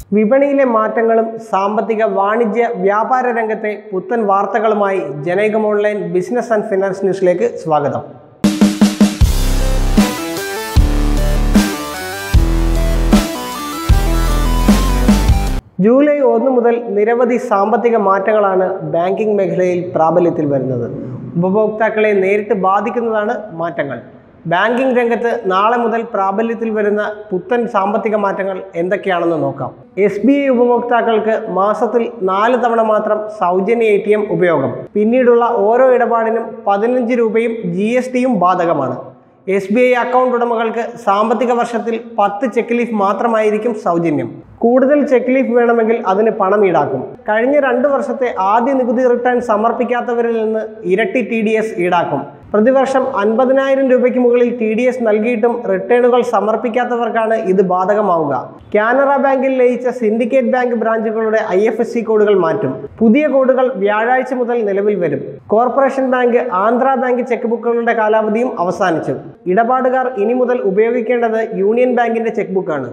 വിപണിയിലെ മാറ്റങ്ങളും സാമ്പത്തിക വാണിജ്യ വ്യാപാര രംഗത്തെ പുത്തൻ വാർത്തകളുമായി Janaikam online business and finance ന്യൂസിലേക്ക് സ്വാഗതം ജൂലൈ ഒന്ന് മുതൽ നിരവധി സാമ്പത്തിക മാറ്റങ്ങളാണ് ബാങ്കിംഗ് മേഖലയിൽ പ്രാബല്യത്തിൽ വരുന്നത് ഉപഭോക്താക്കളെ നേരിട്ട് ബാധിക്കുന്നതാണ് മാറ്റങ്ങൾ ബാങ്കിംഗ് രംഗത്ത് നാളെ മുതൽ പ്രാബല്യത്തിൽ വരുന്ന പുത്തൻ സാമ്പത്തിക മാറ്റങ്ങൾ എന്തൊക്കെയാണെന്ന് നോക്കാം എസ് ബി ഐ ഉപഭോക്താക്കൾക്ക് മാസത്തിൽ നാല് തവണ മാത്രം സൗജന്യ എ ടി എം ഉപയോഗം പിന്നീടുള്ള ഓരോ ഇടപാടിനും പതിനഞ്ച് രൂപയും ജി എസ് ടിയും ബാധകമാണ് എസ് ബി ഐ അക്കൗണ്ട് ഉടമകൾക്ക് സാമ്പത്തിക വർഷത്തിൽ പത്ത് ചെക്ക് ലീഫ് മാത്രമായിരിക്കും സൗജന്യം കൂടുതൽ ചെക്ക് ലീഫ് വേണമെങ്കിൽ അതിന് പണം ഈടാക്കും കഴിഞ്ഞ രണ്ട് വർഷത്തെ ആദ്യ നികുതി റിട്ടേൺ സമർപ്പിക്കാത്തവരിൽ നിന്ന് ഇരട്ടി ടി ഡി എസ് ഈടാക്കും പ്രതിവർഷം അൻപതിനായിരം രൂപയ്ക്ക് മുകളിൽ ടി ഡി എസ് നൽകിയിട്ടും റിട്ടേണുകൾ സമർപ്പിക്കാത്തവർക്കാണ് ഇത് ബാധകമാവുക കാനറ ബാങ്കിൽ ലയിച്ച സിൻഡിക്കേറ്റ് ബാങ്ക് ബ്രാഞ്ചുകളുടെ ഐ എഫ് എസ് സി കോഡുകൾ മാറ്റും പുതിയ കോഡുകൾ വ്യാഴാഴ്ച മുതൽ നിലവിൽ വരും corporation bank Andhra bank cheque ബുക്കുകളുടെ കാലാവധിയും അവസാനിച്ചു ഇടപാടുകാർ ഇനി മുതൽ ഉപയോഗിക്കേണ്ടത് യൂണിയൻ ബാങ്കിന്റെ ചെക്ക് ബുക്കാണ്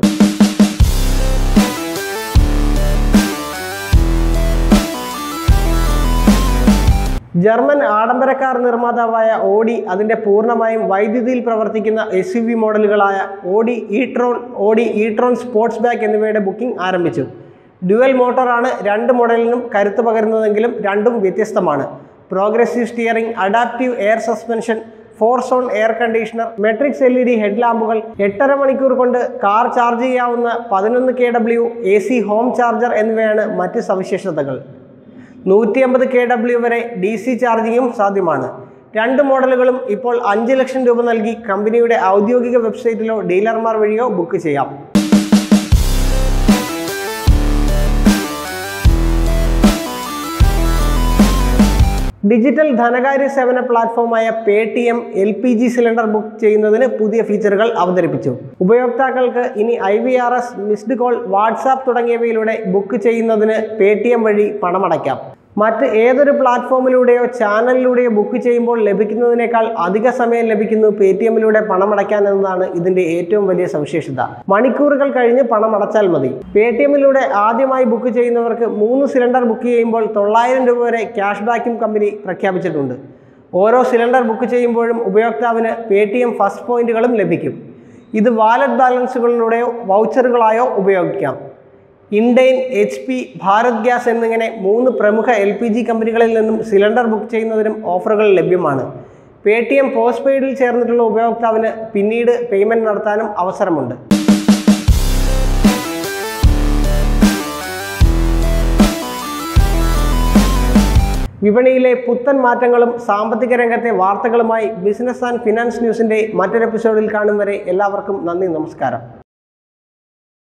ജർമ്മൻ ആഡംബര കാർ നിർമ്മാതാവായ ഓഡി അതിന്റെ പൂർണ്ണമായും വൈദ്യുതിയിൽ പ്രവർത്തിക്കുന്ന എസ് യു വി മോഡലുകളായ Audi etron Audi etron sportback എന്നിവയുടെ ബുക്കിംഗ് ആരംഭിച്ചു ഡ്യുവൽ മോട്ടോറാണ് രണ്ട് മോഡലിനും കരുത്ത് പകരുന്നതെങ്കിലും രണ്ടും വ്യത്യസ്തമാണ് progressive steering adaptive air suspension four zone air conditioner matrix L E D ഹെഡ്ലാമ്പുകൾ എട്ടര മണിക്കൂർ കൊണ്ട് കാർ ചാർജ് ചെയ്യാവുന്ന പതിനൊന്ന് K W A C home charger എന്നിവയാണ് മറ്റ് സവിശേഷതകൾ നൂറ്റി അമ്പത് കെ ഡബ്ല്യു വരെ ഡി സി ചാർജിങ്ങും സാധ്യമാണ് രണ്ട് മോഡലുകളും ഇപ്പോൾ അഞ്ച് ലക്ഷം രൂപ നൽകി കമ്പനിയുടെ ഔദ്യോഗിക വെബ്സൈറ്റിലോ ഡീലർമാർ വഴിയോ ബുക്ക് ചെയ്യാം ഡിജിറ്റൽ ധനകാര്യ സേവന പ്ലാറ്റ്ഫോമായ Paytm L P G cylinder book ചെയ്യുന്നതിന് പുതിയ ഫീച്ചറുകൾ അവതരിപ്പിച്ചു ഉപയോക്താക്കൾക്ക് ഇനി I V R S missed call WhatsApp തുടങ്ങിയവയിലൂടെ ബുക്ക് ചെയ്യുന്നതിന് പേ ടി എം വഴി പണമടയ്ക്കാം മറ്റ് ഏതൊരു പ്ലാറ്റ്ഫോമിലൂടെയോ ചാനലിലൂടെയോ ബുക്ക് ചെയ്യുമ്പോൾ ലഭിക്കുന്നതിനേക്കാൾ അധിക സമയം ലഭിക്കുന്നു പേ ടി എമ്മിലൂടെ പണമടയ്ക്കാൻ എന്നതാണ് ഇതിന്റെ ഏറ്റവും വലിയ സവിശേഷത മണിക്കൂറുകൾ കഴിഞ്ഞ് പണം അടച്ചാൽ മതി പേ ടി എമ്മിലൂടെ ആദ്യമായി ബുക്ക് ചെയ്യുന്നവർക്ക് മൂന്ന് സിലിണ്ടർ ബുക്ക് ചെയ്യുമ്പോൾ തൊള്ളായിരം രൂപ വരെ ക്യാഷ് ബാക്കും കമ്പനി പ്രഖ്യാപിച്ചിട്ടുണ്ട് ഓരോ സിലിണ്ടർ ബുക്ക് ചെയ്യുമ്പോഴും ഉപയോക്താവിന് പേ ടി എം ഫസ്റ്റ് പോയിന്റുകളും ലഭിക്കും ഇത് വാലറ്റ് ബാലൻസുകളിലൂടെയോ വൗച്ചറുകളായോ ഉപയോഗിക്കാം Indane H P Bharat gas എന്നിങ്ങനെ മൂന്ന് പ്രമുഖ എൽ പി ജി കമ്പനികളിൽ നിന്നും സിലിണ്ടർ ബുക്ക് ചെയ്യുന്നതിനും ഓഫറുകൾ ലഭ്യമാണ് പേ ടി എം പോസ്റ്റ് പെയ്ഡിൽ ചേർന്നിട്ടുള്ള ഉപയോക്താവിന് പിന്നീട് പേയ്മെൻറ്റ് നടത്താനും അവസരമുണ്ട് വിപണിയിലെ പുത്തൻ മാറ്റങ്ങളും സാമ്പത്തിക രംഗത്തെ വാർത്തകളുമായി ബിസിനസ് ആൻഡ് ഫിനാൻസ് ന്യൂസിൻ്റെ മറ്റൊരു എപ്പിസോഡിൽ കാണും വരെ എല്ലാവർക്കും നന്ദി നമസ്കാരം